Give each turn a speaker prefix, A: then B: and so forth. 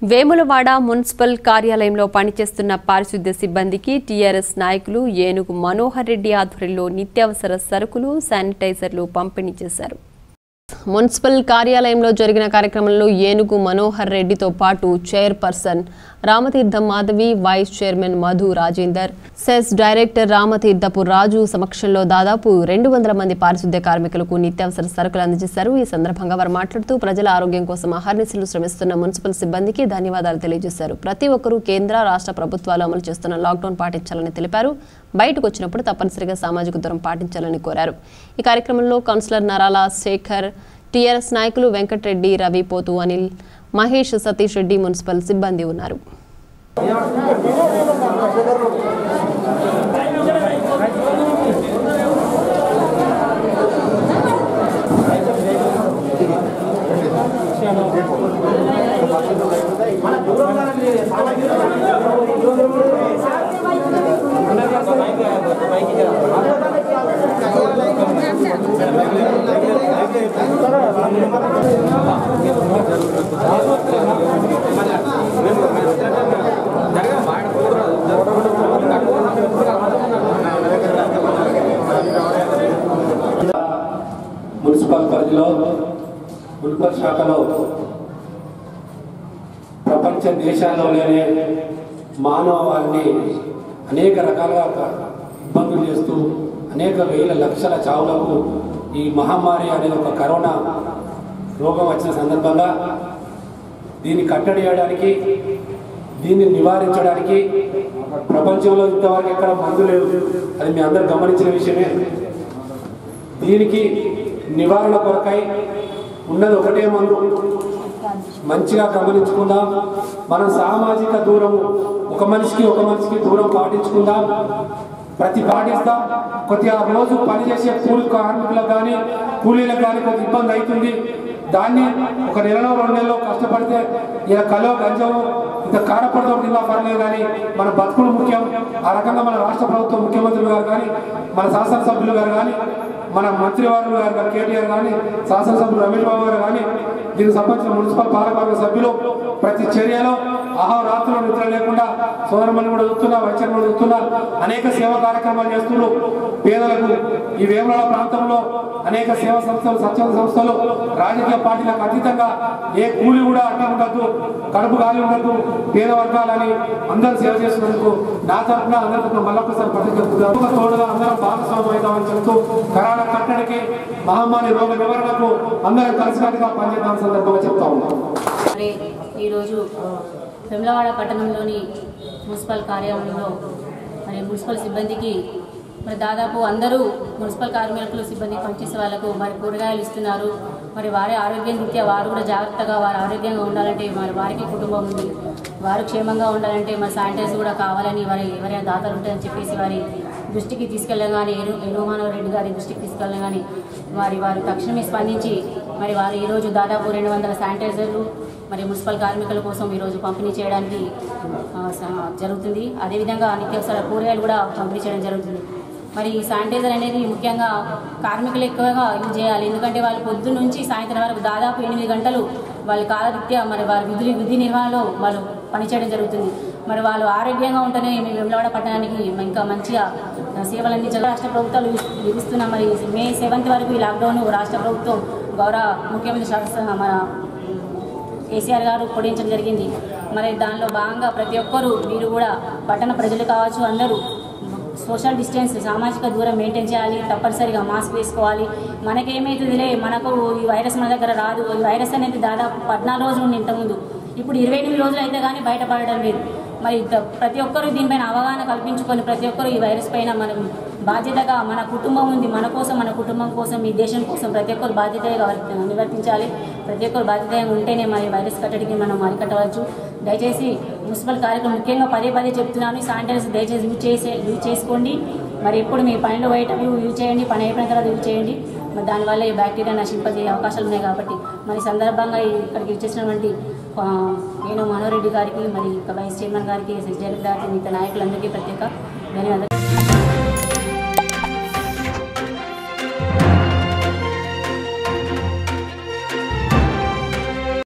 A: Vemulawada municipal కార్యాలయంలో పనిచేస్తున్న పారిశుద్ధ్య సిబ్బందికి టీఆర్ఎస్ నాయకులు ఏనుగు మనోహర్ రెడ్డి ఆధ్వర్యంలో నిత్యావసర సరుకులు శానిటైజర్లు పంపిణీ చేశారు మున్సిపల్ కార్యాలయంలో జరిగిన కార్యక్రమంలో ఏనుగు మనోహర్ రెడ్డితో పాటు chairperson Ramatheertham Madhavi vice chairman Madhu Rajender cess director రామతీర్థపు రాజు సమక్షంలో దాదాపు రెండు వందల మంది పారిశుద్ధ్య కార్మికులకు నిత్యావసర సరుకులు అందజేశారు ఈ సందర్భంగా వారు మాట్లాడుతూ ప్రజల ఆరోగ్యం కోసం అహర్నిశలు శ్రమిస్తున్న మున్సిపల్ సిబ్బందికి ధన్యవాదాలు తెలియజేశారు ప్రతి ఒక్కరూ కేంద్ర రాష్ట్ర ప్రభుత్వాలు అమలు చేస్తున్న లాక్డౌన్ పాటించాలని తెలిపారు బయటకు వచ్చినప్పుడు తప్పనిసరిగా సామాజిక దూరం పాటించాలని కోరారు ఈ కార్యక్రమంలో కౌన్సిలర్ నరాల శేఖర్ టీఆర్ఎస్ నాయకులు వెంకటరెడ్డి రవి పోతు అనిల్ మహేష్ సతీష్ రెడ్డి మున్సిపల్ సిబ్బంది ఉన్నారు
B: మున్సిపల్ పరిధిలో మున్సిపల్ శాఖలో ప్రపంచ దేశాల్లోనే మానవాన్ని అనేక రకాలుగా ఇబ్బందులు చేస్తూ అనేక వేల లక్షల చావులకు ఈ మహమ్మారి అనేది ఒక కరోనా రోగం వచ్చిన సందర్భంగా దీన్ని కట్టడి చేయడానికి దీన్ని నివారించడానికి ప్రపంచంలో ఇంతవరకు ఎక్కడ మందు లేదు అది మీ అందరు గమనించిన విషయమే దీనికి నివారణ కొరకై ఉన్నది ఒకటే మందు మంచిగా గమనించుకుందాం మనం సామాజిక దూరం ఒక మనిషికి ఒక మనిషికి దూరం పాటించుకుందాం ప్రతి పాటిస్తాం కొద్దిగా రోజు పనిచేసే కూలి కార్మికులకు కానీ కూలీలకు కానీ కొంత ఇబ్బంది అవుతుంది దాన్ని ఒక నెలలో రెండు నెలలో కష్టపడితే ఇలా కలో గంజము ఇంత కారపడతో తిన్నా పర్లేదు కానీ మన బతుకులు ముఖ్యం ఆ రకంగా మన రాష్ట్ర ప్రభుత్వం ముఖ్యమంత్రులు గారు కానీ మన శాసనసభ్యులు గారు కానీ మన మంత్రివర్యులు గారు గారు కేటీఆర్ కానీ శాసనసభ్యులు రమేష్ బాబు గారు కానీ దీనికి సంబంధించిన మున్సిపల్ పాలకవర్గ సభ్యులు ప్రతి చర్యలో అహోరాత్రులు నిద్ర లేకుండా సోదరమని కూడా చూస్తున్నా వైద్యం కూడా చూస్తున్నా అనేక సేవా కార్యక్రమాలు చేస్తున్నారు పేదలకు ఈ వేముల ప్రాంతంలో అనేక సేవా సంస్థలు స్వచ్ఛంద సంస్థలు రాజకీయ పార్టీలకు అతీతంగా ఏ కూలి కూడా అడ్డం ఉండద్దు కడుపు గాలి ఉండద్దు పేద వర్గాలని అందరూ సేవ చేస్తున్నందుకు నా తరఫున అందరి తరఫున మళ్ళొకసారి ప్రతిజ్ఞ తోడుగా అందరం భాగస్వామ్యం అవుతామని చెబుతూ కరోనా కట్టడికి మహమ్మారి రోగ నివారణకు అందరం కలిసికట్టుగా పనిచేద్దాం సందర్భంగా చెప్తా ఉన్నాం
C: మరి ఈరోజు వెమ్లవాడ పట్టణంలోని మున్సిపల్ కార్యాలయంలో మరి మున్సిపల్ సిబ్బందికి మరి దాదాపు అందరూ మున్సిపల్ కార్మికులు సిబ్బంది పనిచేసే వాళ్ళకు మరి కూరగాయలు ఇస్తున్నారు మరి వారి ఆరోగ్యం రీత్యా వారు కూడా జాగ్రత్తగా వారు ఆరోగ్యంగా ఉండాలంటే మరి వారికి కుటుంబం ఉంది వారు క్షేమంగా ఉండాలంటే మరి శానిటైజర్ కూడా కావాలని వారి ఎవరైనా దాతలు ఉంటాయని చెప్పేసి వారి దృష్టికి తీసుకెళ్ళగానే ఏను ఏనుమానవ రెడ్డి గారి దృష్టికి తీసుకెళ్ళగానే వారి వారు తక్షణమే స్పందించి మరి వారు ఈరోజు దాదాపు రెండు వందల శానిటైజర్లు మరి మున్సిపల్ కార్మికుల కోసం ఈరోజు పంపిణీ చేయడానికి ఆ, స- జరుగుతుంది అదేవిధంగా నిత్యావసర కూరగాయలు కూడా పంపిణీ చేయడం జరుగుతుంది మరి ఈ శానిటైజర్ అనేది ముఖ్యంగా కార్మికులు ఎక్కువగా యూజ్ చేయాలి ఎందుకంటే వాళ్ళు పొద్దున్న నుంచి సాయంత్రం వరకు దాదాపు ఎనిమిది గంటలు వాళ్ళ కాలరీత్యా మరి వారి విధి విధి నిర్వహణలో వాళ్ళు పనిచేయడం జరుగుతుంది మరి వాళ్ళు ఆరోగ్యంగా ఉంటేనే మేము వెమ్లవాడ పట్టణానికి ఇంకా మంచిగా సేవలు అందించాలి రాష్ట్ర ప్రభుత్వాలు విధిస్తున్న మరి మే సెవెంత్ వరకు ఈ లాక్డౌన్ రాష్ట్ర ప్రభుత్వం గౌరవ ముఖ్యమంత్రి శాసన మన కేసీఆర్ గారు పొడించడం జరిగింది మరి దానిలో భాగంగా ప్రతి ఒక్కరూ మీరు కూడా పట్టణ ప్రజలు కావచ్చు అందరూ సోషల్ డిస్టెన్స్ సామాజిక దూరం మెయింటైన్ చేయాలి తప్పనిసరిగా మాస్క్ వేసుకోవాలి మనకేమవుతుందిలే మనకు ఈ వైరస్ మన దగ్గర రాదు ఈ వైరస్ అనేది దాదాపు పద్నాలుగు రోజులు ఉంది ఇంతకుముందు ఇప్పుడు ఇరవై ఎనిమిది రోజులు అయితే కానీ బయటపడడం లేదు మరి ద- ప్రతి ఒక్కరూ దీనిపైన అవగాహన కల్పించుకొని ప్రతి ఒక్కరూ ఈ వైరస్ పైన మనం బాధ్యతగా మన కుటుంబం ఉంది మన కోసం మన కుటుంబం కోసం ఈ దేశం కోసం ప్రతి ఒక్కరు బాధ్యతగా వర్త- నివర్తించాలి ప్రతి ఒక్కరు బాధ్యతగా ఉంటేనే మరి వైరస్ కట్టడికి మనం అరికట్టవచ్చు దయచేసి మున్సిపల్ కార్యక్రమం ముఖ్యంగా పదే పదే చెప్తున్నాను శానిటైజర్ దయచేసి యూజ్ చేసే యూజ్ చేసుకోండి మరి ఎప్పుడు మీ పనిలో పోయేటప్పుడు యూజ్ చేయండి పని అయిపోయిన తర్వాత యూజ్ చేయండి మరి దానివల్ల ఈ బ్యాక్టీరియా నశింపజేయే అవకాశాలు ఉన్నాయి కాబట్టి మరి ఈ సందర్భంగా ఈ ఇక్కడికి ఇచ్చేసినటువంటి ఆ, నేను మనోరెడ్డి గారికి మరి ఇంకా వైస్ చైర్మన్ గారికి ఎస్ఎస్ డైరెక్టర్ గారికి మిగతా నాయకులందరికీ ప్రత్యేక ధన్యవాదాలు